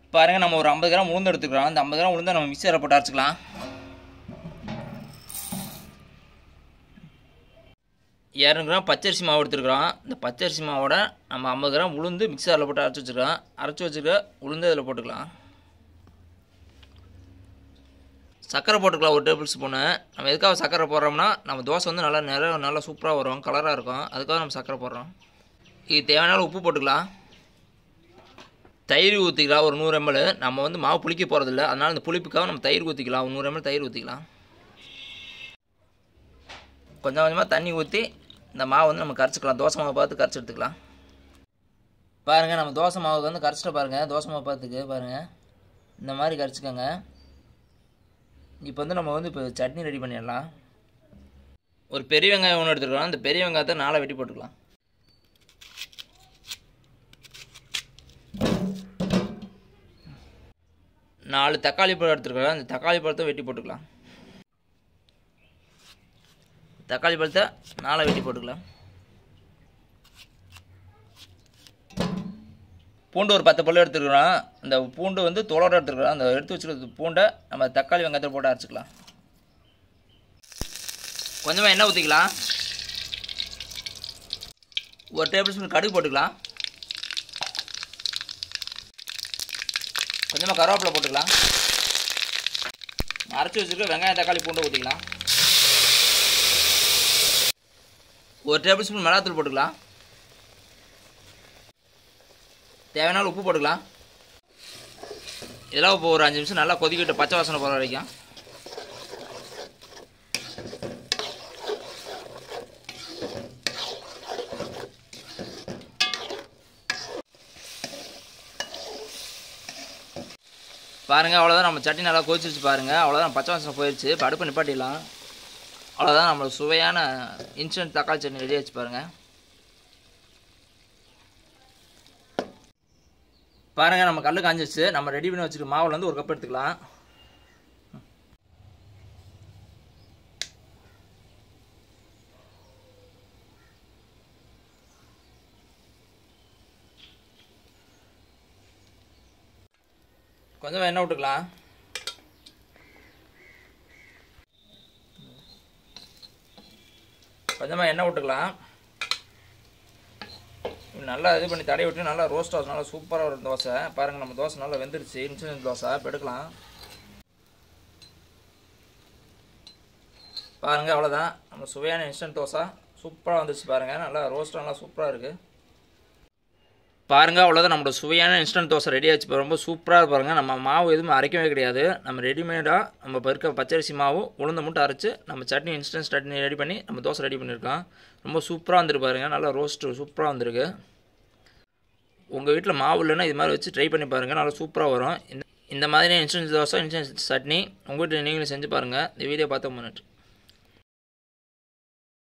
பாருங்கள் நம்ம ஒரு ஐம்பது கிராம் உளுந்து எடுத்துக்கிறோம் அந்த ஐம்பது கிராம் உளுந்தை நம்ம மிக்சரில் போட்டு அரைச்சிக்கலாம் இரநூறு கிராம் பச்சரிசி மாவு எடுத்துருக்குறோம் இந்த பச்சரிசி மாவோட நம்ம ஐம்பது கிராம் உளுந்து மிக்சரில் போட்டு அரைச்சி வச்சுருக்கோம் அரைச்சி வச்சுருக்க உளுந்து இதில் போட்டுக்கலாம் சர்க்கரை போட்டுக்கலாம் ஒரு டேபிள் ஸ்பூனு நம்ம எதுக்காக சர்க்கரை போடுறோம்னா நம்ம தோசை வந்து நல்லா நிறைய நல்லா சூப்பராக வரும் கலராக இருக்கும் அதுக்காக நம்ம சர்க்கரை போடுறோம் இது தேவையான அளவு உப்பு போட்டுக்கலாம் தயிர் ஊற்றிக்கலாம் ஒரு நூறு எம்எல் நம்ம வந்து மாவு புளிக்க போகிறதில்ல அதனால் இந்த புளிப்புக்காக நம்ம தயிர் ஊற்றிக்கலாம் ஒரு நூறு எம்எல் தயிர் ஊற்றிக்கலாம் கொஞ்சம் கொஞ்சமாக தண்ணி ஊற்றி இந்த மாவு வந்து நம்ம கரைச்சிக்கலாம் தோசை மாவு பார்த்து கரைச்சி எடுத்துக்கலாம் பாருங்கள் நம்ம தோசை மாவுக்கு வந்து கரைச்சிட்டு பாருங்கள் தோசை மாவு பார்த்துக்கு பாருங்கள் இந்த மாதிரி கரைச்சிக்கோங்க இப்போ வந்து நம்ம வந்து இப்போ சட்னி ரெடி பண்ணிடலாம் ஒரு பெரிய வெங்காயம் ஒன்று எடுத்துக்கலாம் அந்த பெரிய வெங்காயத்தை நாளாக வெட்டி போட்டுக்கலாம் நாலு தக்காளி பழம் எடுத்துருக்கலாம் அந்த தக்காளி பழத்தை வெட்டி போட்டுக்கலாம் தக்காளி பழத்தை நாளாக வெட்டி போட்டுக்கலாம் பூண்டு ஒரு பத்து பல்லு எடுத்துருக்குறோம் அந்த பூண்டு வந்து தோலோட எடுத்துருக்குறோம் அந்த எடுத்து வச்சுருக்க பூண்டை நம்ம தக்காளி வெங்காயத்தில் போட்டு அரைச்சிக்கலாம் கொஞ்சமாக எண்ணெய் ஊற்றிக்கலாம் ஒரு டேபிள் ஸ்பூன் கடுகு போட்டுக்கலாம் கொஞ்சமாக கருவேப்பிலை போட்டுக்கலாம் அரைச்சி வச்சுருக்க வெங்காயம் தக்காளி பூண்டை ஊற்றிக்கலாம் ஒரு டேபிள் ஸ்பூன் மிளகாத்தூள் போட்டுக்கலாம் தேவையான அளவு உப்பு போட்டுக்கலாம் இதெல்லாம் இப்போ ஒரு அஞ்சு நிமிஷம் நல்லா கொதிக்கிட்டு பச்சை வாசனை போகிற வரைக்கும் பாருங்கள் அவ்வளோதான் நம்ம சட்னி நல்லா கொதிச்சிருச்சு பாருங்கள் அவ்வளோதான் பச்சை வாசனை போயிடுச்சு இப்போ அடுப்பு நிப்பாட்டிடலாம் அவ்வளோதான் நம்மளுக்கு சுவையான இன்ஸ்டன்ட் தக்காளி சட்னி ரெடி ஆச்சு பாருங்கள் பாருங்கள் நம்ம கல் காஞ்சிருச்சு நம்ம ரெடி பண்ணி வச்சுருக்க மாவுல இருந்து ஒரு கப் எடுத்துக்கலாம் கொஞ்சம் எண்ணெய் விட்டுக்கலாம் கொஞ்சமாக எண்ணெய் விட்டுக்கலாம் நல்லா இது பண்ணி தடவி விட்டு நல்லா ரோஸ்ட் ஆகும் நல்லா சூப்பராக வரும் தோசை பாருங்கள் நம்ம தோசை நல்லா வெந்துருச்சு இன்சுலின் தோசை இப்போ எடுக்கலாம் பாருங்கள் அவ்வளோதான் நம்ம சுவையான இன்ஸ்டன்ட் தோசை சூப்பராக வந்துருச்சு பாருங்கள் நல்லா ரோஸ்ட் நல்லா சூப்பராக இருக்குது பாருங்கள் அவ்வளோதான் நம்மளோட சுவையான இன்ஸ்டன்ட் தோசை ரெடி ஆச்சு இப்போ ரொம்ப சூப்பராக பாருங்கள் நம்ம மாவு எதுவும் அரைக்கவே கிடையாது நம்ம ரெடிமேடாக நம்ம இப்போ இருக்க பச்சரிசி மாவு உளுந்த மட்டும் அரைச்சி நம்ம சட்னி இன்ஸ்டன்ட் சட்னி ரெடி பண்ணி நம்ம தோசை ரெடி பண்ணியிருக்கோம் ரொம்ப சூப்பராக வந்துருக்கு பாருங்கள் நல்லா ரோஸ்ட்டு சூப்பராக வந்திருக்கு உங்கள் வீட்டில் மாவு இல்லைன்னா இது மாதிரி வச்சு ட்ரை பண்ணி பாருங்கள் நல்லா சூப்பராக வரும் இந்த இந்த மாதிரி இன்ஸ்டன்ட் தோசை இன்ஸ்டன்ட் சட்னி உங்கள் வீட்டில் நீங்களும் செஞ்சு பாருங்கள் இந்த வீடியோ பார்த்து முன்னாடி